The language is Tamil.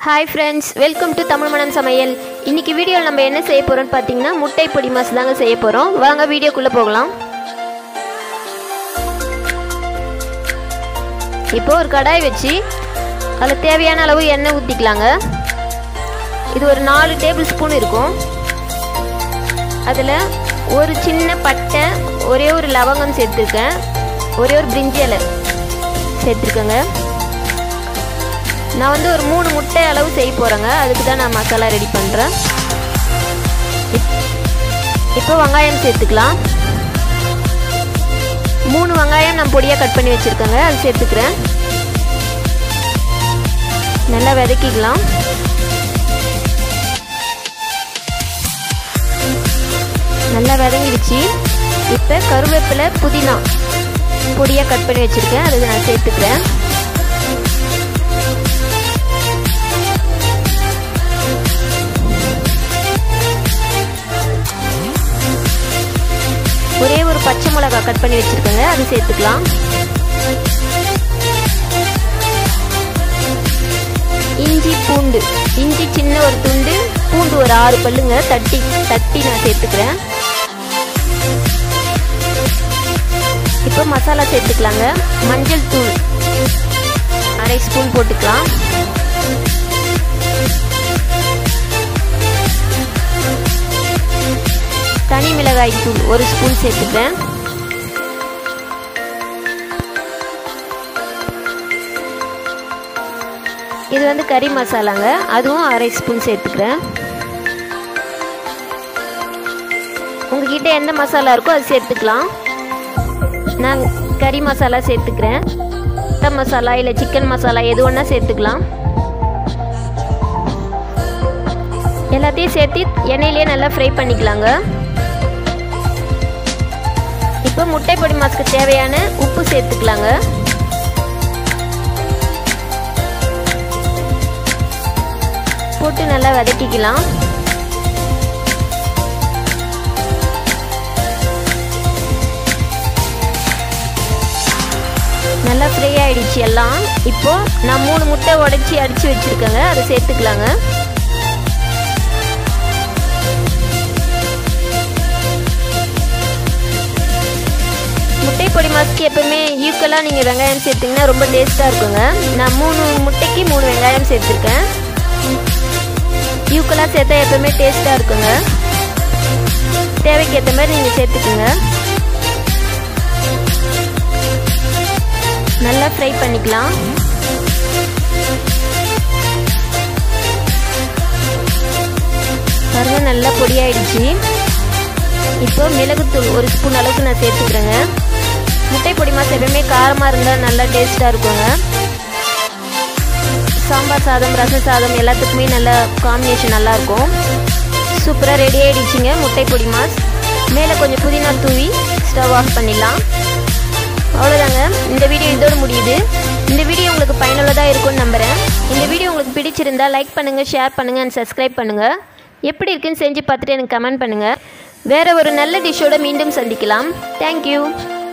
hi friends welcome to Tamil மனம் சமையல் இன்னைக்கு வீடியோவில் நம்ம என்ன செய்ய போகிறோம்னு பார்த்தீங்கன்னா முட்டை பொடி மாஸ் தாங்க செய்ய போகிறோம் வாங்க வீடியோக்குள்ளே போகலாம் இப்போ ஒரு கடாய் வச்சு அதில் தேவையான அளவு எண்ணெய் ஊற்றிக்கலாங்க இது ஒரு நாலு டேபிள் ஸ்பூன் இருக்கும் அதில் ஒரு சின்ன பட்டை ஒரே ஒரு லவங்கம் சேர்த்துருக்கேன் ஒரே ஒரு பிரிஞ்சி இலை சேர்த்துருக்கேங்க நான் வந்து ஒரு மூணு முட்டை அளவு செய்ய போகிறேங்க அதுக்கு தான் நான் மசாலா ரெடி பண்ணுறேன் இப்போ வெங்காயம் சேர்த்துக்கலாம் மூணு வெங்காயம் நான் பொடியாக கட் பண்ணி வச்சுருக்கேங்க அது சேர்த்துக்கிறேன் நல்லா விதக்கிக்கலாம் நல்லா விதங்கிடுச்சு இப்போ கருவேப்பிலை புதினா பொடியாக கட் பண்ணி வச்சுருக்கேன் அதுக்கு நான் சேர்த்துக்கிறேன் ஒரே ஒரு பச்சை மிளகா கட் பண்ணி வச்சுருக்கேங்க அது சேர்த்துக்கலாம் இஞ்சி பூண்டு இஞ்சி சின்ன ஒரு துண்டு பூண்டு ஒரு ஆறு பல்லுங்க தட்டி தட்டி நான் சேர்த்துக்கிறேன் இப்போ மசாலா சேர்த்துக்கலாங்க மஞ்சள் தூள் அரை ஸ்பூன் போட்டுக்கலாம் தனி மிளகாய் தூள் ஒரு ஸ்பூன் சேர்த்துக்கிறேன் இது வந்து கறி மசாலாங்க அதுவும் அரை ஸ்பூன் சேர்த்துக்கிறேன் உங்ககிட்ட எந்த மசாலா இருக்கோ அது சேர்த்துக்கலாம் நான் கறி மசாலா சேர்த்துக்கிறேன் மட்டன் மசாலா இல்லை சிக்கன் மசாலா எது ஒன்றா சேர்த்துக்கலாம் எல்லாத்தையும் சேர்த்து எண்ணெயிலேயே நல்லா ஃப்ரை பண்ணிக்கலாங்க இப்போ முட்டை பொடி மாஸ்க்கு தேவையான உப்பு சேர்த்துக்கலாங்க போட்டு நல்லா வதக்கிக்கலாம் நல்லா ஃப்ரை ஆயிடுச்சு எல்லாம் இப்போ நான் மூணு முட்டை உடைச்சி அடிச்சு வச்சிருக்கேங்க அதை சேர்த்துக்கலாங்க முட்டை பொடி மாஸ்க்கு எப்பவுமே ஈக்குவலாக நீங்கள் வெங்காயம் சேர்த்திங்கன்னா ரொம்ப டேஸ்ட்டாக இருக்குங்க நான் மூணு முட்டைக்கு மூணு வெங்காயம் சேர்த்துருக்கேன் ஈக்குவலாக சேர்த்தா எப்பவுமே டேஸ்ட்டாக இருக்குங்க தேவைக்கு ஏற்ற மாதிரி நீங்கள் சேர்த்துக்குங்க நல்லா ஃப்ரை பண்ணிக்கலாம் பாருங்க நல்லா பொடியாயிடுச்சு இப்போ மிளகுத்தூள் ஒரு ஸ்பூன் அளவுக்கு நான் சேர்த்துக்கிறேங்க முட்டை பொடி மாசம் எப்பவுமே காரமாக இருந்தால் நல்லா டேஸ்ட்டாக இருக்குங்க சாம்பார் சாதம் ரச சாதம் எல்லாத்துக்குமே நல்ல காம்பினேஷன் நல்லாயிருக்கும் சூப்பராக ரெடி ஆகிடுச்சிங்க முட்டை பொடி மாஸ் மேலே கொஞ்சம் புதினா தூவி ஸ்டவ் ஆஃப் பண்ணிடலாம் அவ்வளோதாங்க இந்த வீடியோ இதோடு முடியுது இந்த வீடியோ உங்களுக்கு பயனுள்ளதாக இருக்கும்னு நம்புகிறேன் இந்த வீடியோ உங்களுக்கு பிடிச்சிருந்தா லைக் பண்ணுங்கள் ஷேர் பண்ணுங்கள் அண்ட் சப்ஸ்கிரைப் பண்ணுங்கள் எப்படி இருக்குன்னு செஞ்சு பார்த்துட்டு எனக்கு கமெண்ட் பண்ணுங்கள் வேறு ஒரு நல்ல டிஷ்ஷோட மீண்டும் சந்திக்கலாம் தேங்க்யூ